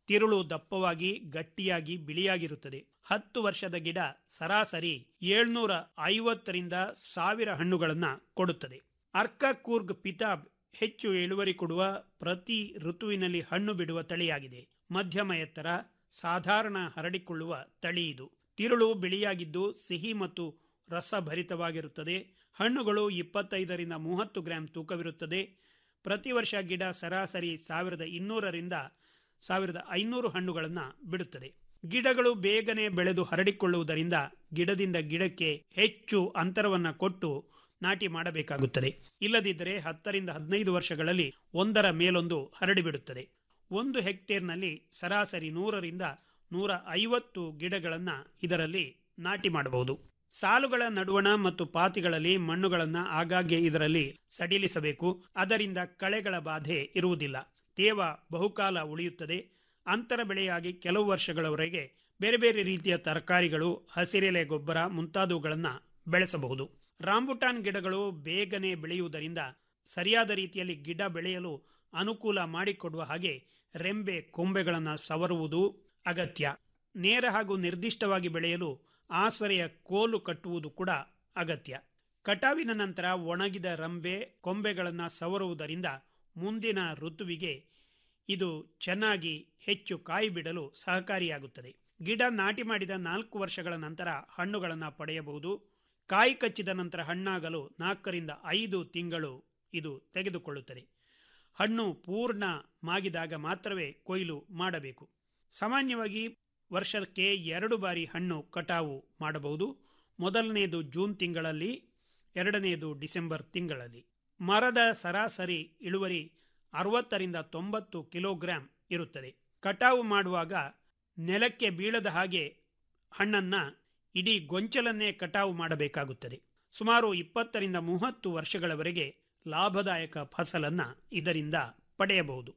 ತಿರುಳು ದಪ್ಪವಾಗಿ ಗಟ್ಟಿಯಾಗಿ ಬಿಳಿಯಾಗಿರುತ್ತದೆ ಹತ್ತು ವರ್ಷದ ಗಿಡ ಸರಾಸರಿ ಏಳ್ನೂರ ಐವತ್ತರಿಂದ ಸಾವಿರ ಹಣ್ಣುಗಳನ್ನು ಕೊಡುತ್ತದೆ ಅರ್ಕ ಕೂರ್ಗ್ ಪಿತಾಬ್ ಹೆಚ್ಚು ಇಳುವರಿ ಕೊಡುವ ಪ್ರತಿ ಋತುವಿನಲ್ಲಿ ಹಣ್ಣು ಬಿಡುವ ತಳಿಯಾಗಿದೆ ಮಧ್ಯಮ ಎತ್ತರ ಸಾಧಾರಣ ಹರಡಿಕೊಳ್ಳುವ ತಳಿ ಇದು ತಿರುಳು ಬಿಳಿಯಾಗಿದ್ದು ಸಿಹಿ ಮತ್ತು ರಸಭರಿತವಾಗಿರುತ್ತದೆ ಹಣ್ಣುಗಳು ಇಪ್ಪತ್ತೈದರಿಂದ ಮೂವತ್ತು ಗ್ರಾಂ ತೂಕವಿರುತ್ತದೆ ಪ್ರತಿ ವರ್ಷ ಗಿಡ ಸರಾಸರಿ ಸಾವಿರದ ಇನ್ನೂರರಿಂದ ಸಾವಿರದ ಐನೂರು ಹಣ್ಣುಗಳನ್ನು ಬಿಡುತ್ತದೆ ಗಿಡಗಳು ಬೇಗನೆ ಬೆಳೆದು ಹರಡಿಕೊಳ್ಳುವುದರಿಂದ ಗಿಡದಿಂದ ಗಿಡಕ್ಕೆ ಹೆಚ್ಚು ಅಂತರವನ್ನು ಕೊಟ್ಟು ನಾಟಿ ಮಾಡಬೇಕಾಗುತ್ತದೆ ಇಲ್ಲದಿದ್ದರೆ ಹತ್ತರಿಂದ ಹದಿನೈದು ವರ್ಷಗಳಲ್ಲಿ ಒಂದರ ಮೇಲೊಂದು ಹರಡಿಬಿಡುತ್ತದೆ ಒಂದು ಹೆಕ್ಟೇರ್ನಲ್ಲಿ ಸರಾಸರಿ ನೂರರಿಂದ ನೂರ ಐವತ್ತು ಗಿಡಗಳನ್ನು ಇದರಲ್ಲಿ ನಾಟಿ ಮಾಡಬಹುದು ಸಾಲುಗಳ ನಡುವಣ ಮತ್ತು ಪಾತಿಗಳಲ್ಲಿ ಮಣ್ಣುಗಳನ್ನು ಆಗಾಗ್ಗೆ ಇದರಲ್ಲಿ ಸಡಿಲಿಸಬೇಕು ಅದರಿಂದ ಕಳೆಗಳ ಬಾಧೆ ಇರುವುದಿಲ್ಲ ತೇವ ಬಹುಕಾಲ ಉಳಿಯುತ್ತದೆ ಅಂತರ ಬೆಳೆಯಾಗಿ ಕೆಲವು ವರ್ಷಗಳವರೆಗೆ ಬೇರೆ ಬೇರೆ ರೀತಿಯ ತರಕಾರಿಗಳು ಹಸಿರೆಲೆ ಗೊಬ್ಬರ ಮುಂತಾದವುಗಳನ್ನು ಬೆಳೆಸಬಹುದು ರಾಂಬುಟಾನ್ ಗಿಡಗಳು ಬೇಗನೆ ಬೆಳೆಯುವುದರಿಂದ ಸರಿಯಾದ ರೀತಿಯಲ್ಲಿ ಗಿಡ ಬೆಳೆಯಲು ಅನುಕೂಲ ಮಾಡಿಕೊಡುವ ಹಾಗೆ ರೆಂಬೆ ಕೊಂಬೆಗಳನ್ನು ಸವರುವುದು ಅಗತ್ಯ ನೇರ ಹಾಗೂ ನಿರ್ದಿಷ್ಟವಾಗಿ ಬೆಳೆಯಲು ಆಸರೆಯ ಕೋಲು ಕಟ್ಟುವುದು ಕೂಡ ಅಗತ್ಯ ಕಟಾವಿನ ನಂತರ ಒಣಗಿದ ರಂಬೆ ಕೊಂಬೆಗಳನ್ನು ಸವರುವುದರಿಂದ ಮುಂದಿನ ಋತುವಿಗೆ ಇದು ಚೆನ್ನಾಗಿ ಹೆಚ್ಚು ಕಾಯಿ ಬಿಡಲು ಸಹಕಾರಿಯಾಗುತ್ತದೆ ಗಿಡ ನಾಟಿ ಮಾಡಿದ ನಾಲ್ಕು ವರ್ಷಗಳ ನಂತರ ಹಣ್ಣುಗಳನ್ನು ಪಡೆಯಬಹುದು ಕಾಯಿ ಕಚ್ಚಿದ ನಂತರ ಹಣ್ಣಾಗಲು ನಾಲ್ಕರಿಂದ ಐದು ತಿಂಗಳು ಇದು ತೆಗೆದುಕೊಳ್ಳುತ್ತದೆ ಹಣ್ಣು ಪೂರ್ಣ ಮಾಗಿದಾಗ ಮಾತ್ರವೇ ಕೊಯ್ಲು ಮಾಡಬೇಕು ಸಾಮಾನ್ಯವಾಗಿ ವರ್ಷಕ್ಕೆ ಎರಡು ಬಾರಿ ಹಣ್ಣು ಕಟಾವು ಮಾಡಬಹುದು ಮೊದಲನೆಯದು ಜೂನ್ ತಿಂಗಳಲ್ಲಿ ಎರಡನೆಯದು ಡಿಸೆಂಬರ್ ತಿಂಗಳಲ್ಲಿ ಮರದ ಸರಾಸರಿ ಇಳುವರಿ ಅರವತ್ತರಿಂದ ತೊಂಬತ್ತು ಕಿಲೋಗ್ರಾಂ ಇರುತ್ತದೆ ಕಟಾವು ಮಾಡುವಾಗ ನೆಲಕ್ಕೆ ಬೀಳದ ಹಾಗೆ ಹಣ್ಣನ್ನು ಇಡೀ ಗೊಂಚಲನ್ನೇ ಕಟಾವು ಮಾಡಬೇಕಾಗುತ್ತದೆ ಸುಮಾರು ಇಪ್ಪತ್ತರಿಂದ ಮೂವತ್ತು ವರ್ಷಗಳವರೆಗೆ ಲಾಭದಾಯಕ ಫಸಲನ್ನು ಇದರಿಂದ ಪಡೆಯಬಹುದು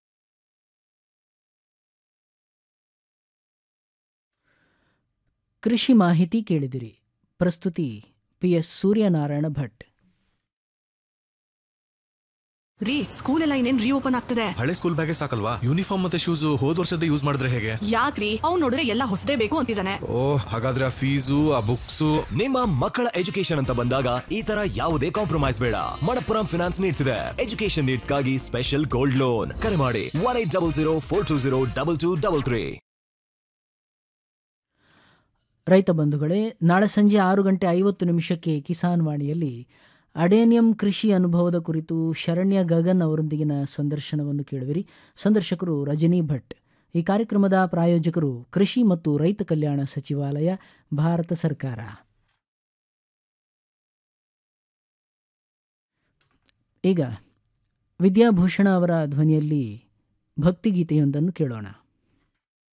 ಕೃಷಿ ಮಾಹಿತಿ ಕೇಳಿದಿರಿ ಪ್ರಸ್ತುತಿ ಪಿ ಎಸ್ ಸೂರ್ಯನಾರಾಯಣ ಭಟ್ ರೀ ಸ್ಕೂಲ್ ಎಲ್ಲ ಇನ್ನೇನ್ ರೀಓಪನ್ ಆಗ್ತದೆ ಹಳೆ ಸ್ಕೂಲ್ ಬ್ಯಾಗೆ ಸಾಕಲ್ವಾ ಯೂನಿಫಾರ್ಮ್ ಮತ್ತೆ ಶೂಸ್ ಹೋದ್ ವರ್ಷದ ಯೂಸ್ ಮಾಡಿದ್ರೆ ಹೇಗೆ ಯಾಕ್ರಿ ಅವ್ನ್ ನೋಡಿದ್ರೆ ಎಲ್ಲ ಹೊಸದೇ ಬೇಕು ಅಂತಿದ್ದಾನೆ ಓ ಹಾಗಾದ್ರೆ ಆ ಫೀಸು ಆ ಬುಕ್ಸು ನಿಮ್ಮ ಮಕ್ಕಳ ಎಜುಕೇಶನ್ ಅಂತ ಬಂದಾಗ ಈ ತರ ಯಾವುದೇ ಕಾಂಪ್ರಮೈಸ್ ಬೇಡ ಮಣಪ್ಪುರಂ ಫಿನಾನ್ಸ್ ನೀಡ್ತಿದೆ ಎಜುಕೇಶನ್ ನೀಡ್ಸ್ಗಾಗಿ ಸ್ಪೆಷಲ್ ಗೋಲ್ಡ್ ಲೋನ್ ಕರೆ ಮಾಡಿ one eight double zero four two zero double two double three ರೈತ ಬಂಧುಗಳೇ ನಾಳೆ ಸಂಜೆ ಆರು ಗಂಟೆ ಐವತ್ತು ನಿಮಿಷಕ್ಕೆ ಕಿಸಾನ್ ವಾಣಿಯಲ್ಲಿ ಅಡೇನಿಯಂ ಕೃಷಿ ಅನುಭವದ ಕುರಿತು ಶರಣ್ಯ ಗಗನ್ ಅವರೊಂದಿಗಿನ ಸಂದರ್ಶನವನ್ನು ಕೇಳುವಿರಿ ಸಂದರ್ಶಕರು ರಜನಿ ಭಟ್ ಈ ಕಾರ್ಯಕ್ರಮದ ಪ್ರಾಯೋಜಕರು ಕೃಷಿ ಮತ್ತು ರೈತ ಕಲ್ಯಾಣ ಸಚಿವಾಲಯ ಭಾರತ ಸರ್ಕಾರ ಈಗ ವಿದ್ಯಾಭೂಷಣ ಅವರ ಧ್ವನಿಯಲ್ಲಿ ಭಕ್ತಿಗೀತೆಯೊಂದನ್ನು ಕೇಳೋಣ